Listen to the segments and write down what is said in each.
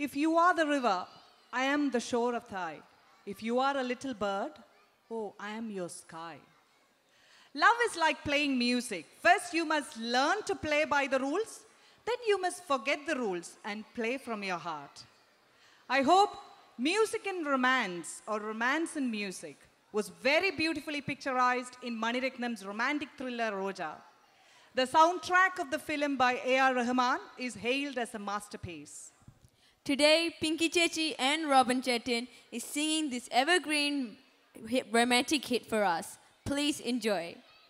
If you are the river, I am the shore of Thai. If you are a little bird, oh, I am your sky. Love is like playing music. First, you must learn to play by the rules, then, you must forget the rules and play from your heart. I hope music in romance or romance in music was very beautifully picturized in Maniratnam's romantic thriller Roja. The soundtrack of the film by A.R. Rahman is hailed as a masterpiece. Today, Pinky Chechi and Robin Chetin is singing this evergreen hit, romantic hit for us. Please enjoy.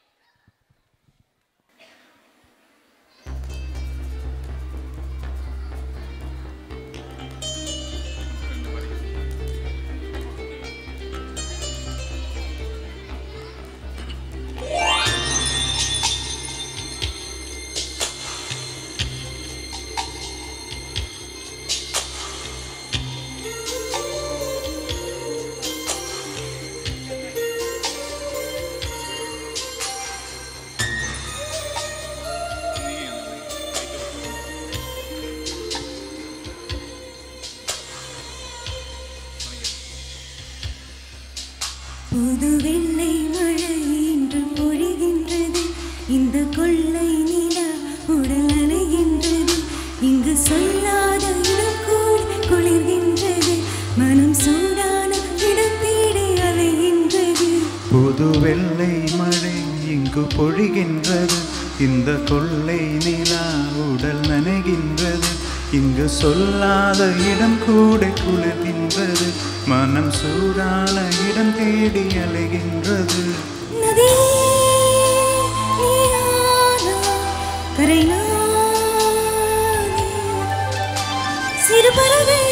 புது வெள்ளை மழை இன்று பொழிகின்றது இந்த கொள்ளை நிலா உடல் அலைகின்றது இங்கு சொல்லாத இடம் கூட குளிர்கின்றது மனம் சூடான இடம் தேடி அலைகின்றது புது வெள்ளை மழை இங்கு பொழிகின்றது இந்த கொள்ளை நிலா உடல் நனைகின்றது இங்கு சொல்லாத இடம் கூட குளிர்கின்றது மனம் சூடான இடம் தேடி அலைகின்றது நதி நீயானா கரை நானே சிறு பறவை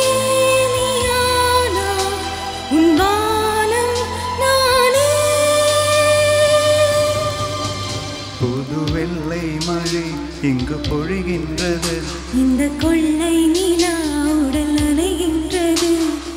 நீயானா உன் வானம் நானே புது வெள்ளை மழை இங்கு பொழிகின்றது இந்த கொள்ளை நிலா உடல் நனைகின்றது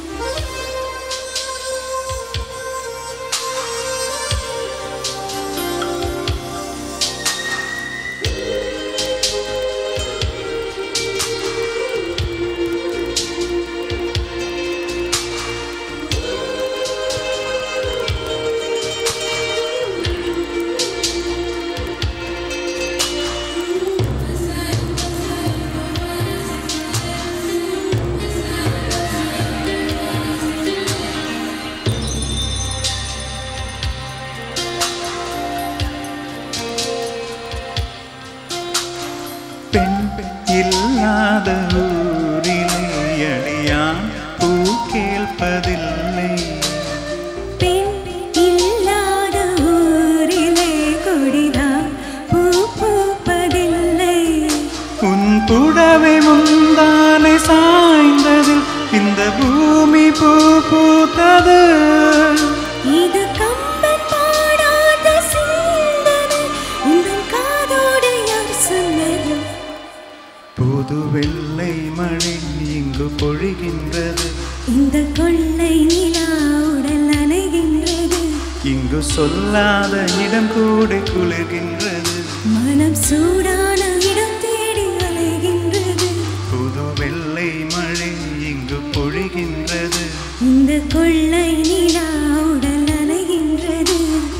பெண் இல்லாத ஊரிலே அடியான் பூ கேட்பதில்லை பெண் இல்லாத ஊரிலே கொடிதான் பூ பூப்பதில்லை உன் புடவை முந்தானை சாய்ந்ததில் இந்த பூமி பூ பூத்தது இது கம்பன் பாடாத சிந்தனை உங்கள் காதோடு யார் சொன்னது புது வெள்ளை மழை இங்கு பொழிகின்றது இந்த கொள்ளை நிலா உடல் நனைகின்றது இங்கு சொல்லாத இடம் கூட குளிர்கின்றது மனம் சூடான இடம் தேடி அலைகின்றது புது வெள்ளை மழை இங்கு பொழிகின்றது இந்த கொள்ளை நிலா உடல் நனைகின்றது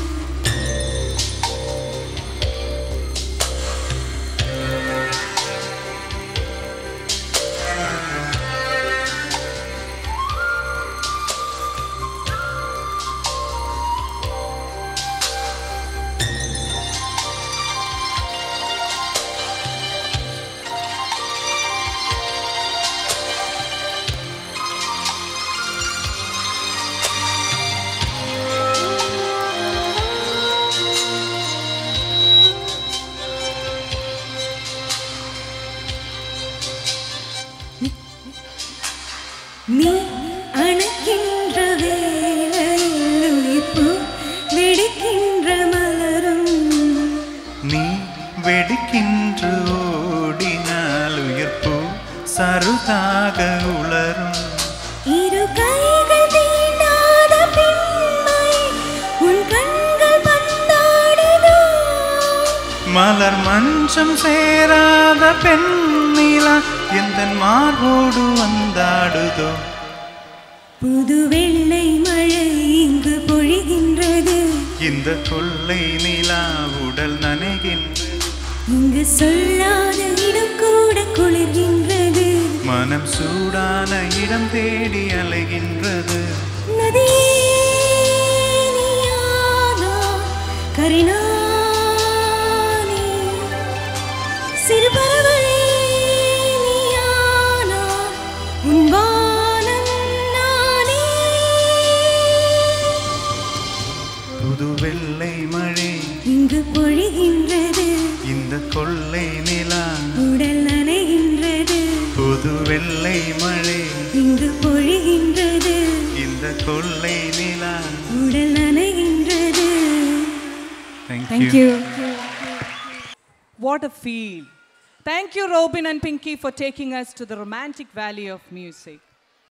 நீ அணைக்கின்ற வேளையில் உயிர்ப்பு வெடிக்கின்ற மலரும் நீ வெடிக்கின்று ஓடினால் உயிர்ப்பு சருதாக உளரும் இரு கைகள் தீண்டாத பெண்மை உன் கண்கள் பந்தாடுதோ மலர் மஞ்சம் சேராத பெண்ணிலா எந்த மார்போடு வந்தாடுதோ புது வெள்ளை மழை இங்கு பொழிகின்றது இந்த கொள்ளை நிலா உடல் நனைகின்ற இங்கு சொல்லாத இடம் கூட குளிர்கின்றது மனம் சூடான இடம் தேடி அலைகின்றது நதியே நீயானா, கரிநானே. சிறு பறவை நீயானா, உன் வானம் நானே. புது வெள்ளை மழை இங்கு பொழிகின்றது இந்த கொள்ளை நிலா உடல் நனைகின்றது புது வெள்ளை மழை இங்கு பொழிகின்றது இந்த கொள்ளை நிலா உடல் நனைகின்றது Thank you. What a feel. Thank you, Robin and Pinky, for taking us to the romantic valley of music.